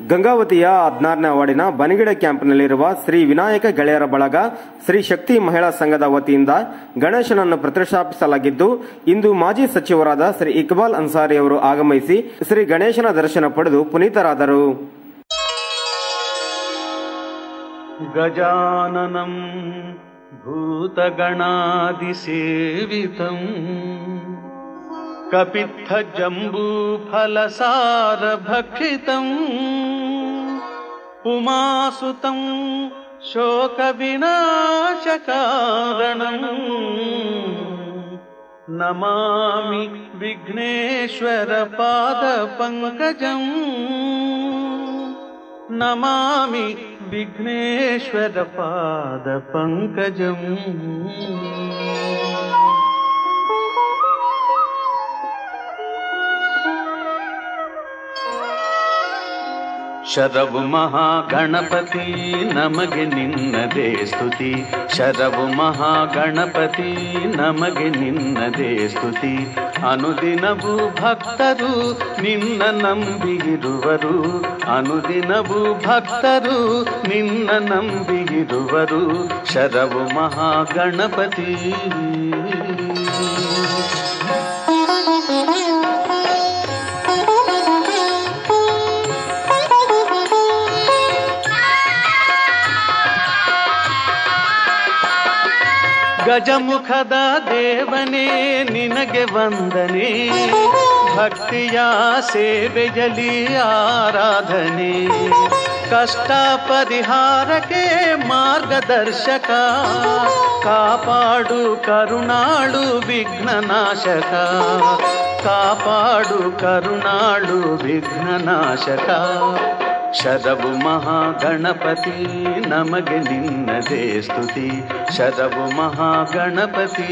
ಗಂಗಾವತಿಯ ಹದಿನಾರನೇ ವಾರ್ಡಿನ ಬನಗಿಡ ಕ್ಯಾಂಪ್ನಲ್ಲಿರುವ ಶ್ರೀ ವಿನಾಯಕ ಗೆಳೆಯರ ಬಳಗ ಶ್ರೀ ಶಕ್ತಿ ಮಹಿಳಾ ಸಂಘದ ವತಿಯಿಂದ ಗಣೇಶನನ್ನು ಪ್ರತಿಷ್ಠಾಪಿಸಲಾಗಿದ್ದು ಇಂದು ಮಾಜಿ ಸಚಿವರಾದ ಶ್ರೀ ಇಕ್ಬಾಲ್ ಅನ್ಸಾರಿ ಅವರು ಆಗಮಿಸಿ ಶ್ರೀ ಗಣೇಶನ ದರ್ಶನ ಪಡೆದು ಪುನೀತರಾದರು गजाननं भूतगणादिसेवितम् कपित्थजम्बूफलसारभक्षितम् उमासुतं शोकविनाशकारणम् नमामि विघ्नेश्वरपादपङ्कजम् नमामि विघ्नेश्वरपादपङ्कजम् ಶರವು ಮಹಾಗಣಪತಿ ನಮಗೆ ನಿನ್ನದೇ ಸ್ತುತಿ ಶರವು ಮಹಾಗಣಪತಿ ನಮಗೆ ನಿನ್ನದೇ ಸ್ತುತಿ ಅನುದಿನವೂ ಭಕ್ತರು ನಿನ್ನ ನಂಬಿಗಿರುವರು ಅನುದಿನವೂ ಭಕ್ತರು ನಿನ್ನ ನಂಬಿಗಿರುವರು ಶರವು ಮಹಾಗಣಪತಿ ಗಜಮುಖದ ದೇವನೇ ನಿನಗೆ ವಂದನೆ ಭಕ್ತಿಯ ಸೇವೆಯಲಿ ಆರಾಧನೆ ಕಷ್ಟ ಪರಿಹಾರಕ್ಕೆ ಮಾರ್ಗದರ್ಶಕ ಕಾಪಾಡು ಕರುಣಾಳು ವಿಘ್ನನಾಶಕ ಕಾಪಾಡು ಕರುಣಾಳು ವಿಘ್ನನಾಶಕ ಶರವು ಮಹಾಗಣಪತಿ ನಮಗೆ ನಿನ್ನದೇ ಸ್ತುತಿ ಶರವು ಮಹಾಗಣಪತಿ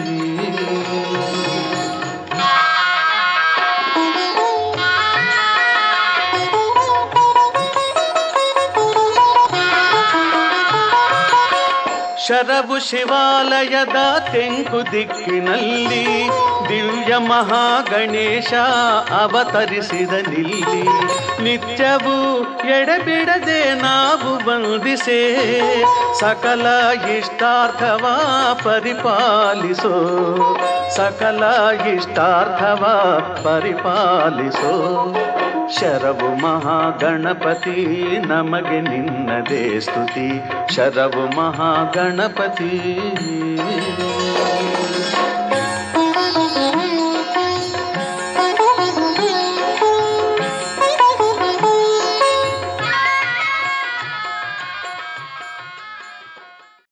ಶರವು ಶಿವಾಲಯದ ತೆಂಕು ದಿಕ್ಕಿನಲ್ಲಿ ದಿವ್ಯ ಮಹಾಗಣೇಶ ಅವತರಿಸಿದ ನಿಲ್ಲಿ ನಿತ್ಯವೂ ಎಡೆಬಿಡದೆ ನಾವು ವಂದಿಸೆ ಸಕಲ ಇಷ್ಟಾರ್ಥವ ಪರಿಪಾಲಿಸೋ ಸಕಲ ಇಷ್ಟಾರ್ಥವ ಪರಿಪಾಲಿಸೋ ಶರವು ಮಹಾಗಣಪತಿ ನಮಗೆ ನಿನ್ನದೇ ಸ್ತುತಿ ಶರವು ಮಹಾಗಣಪತಿ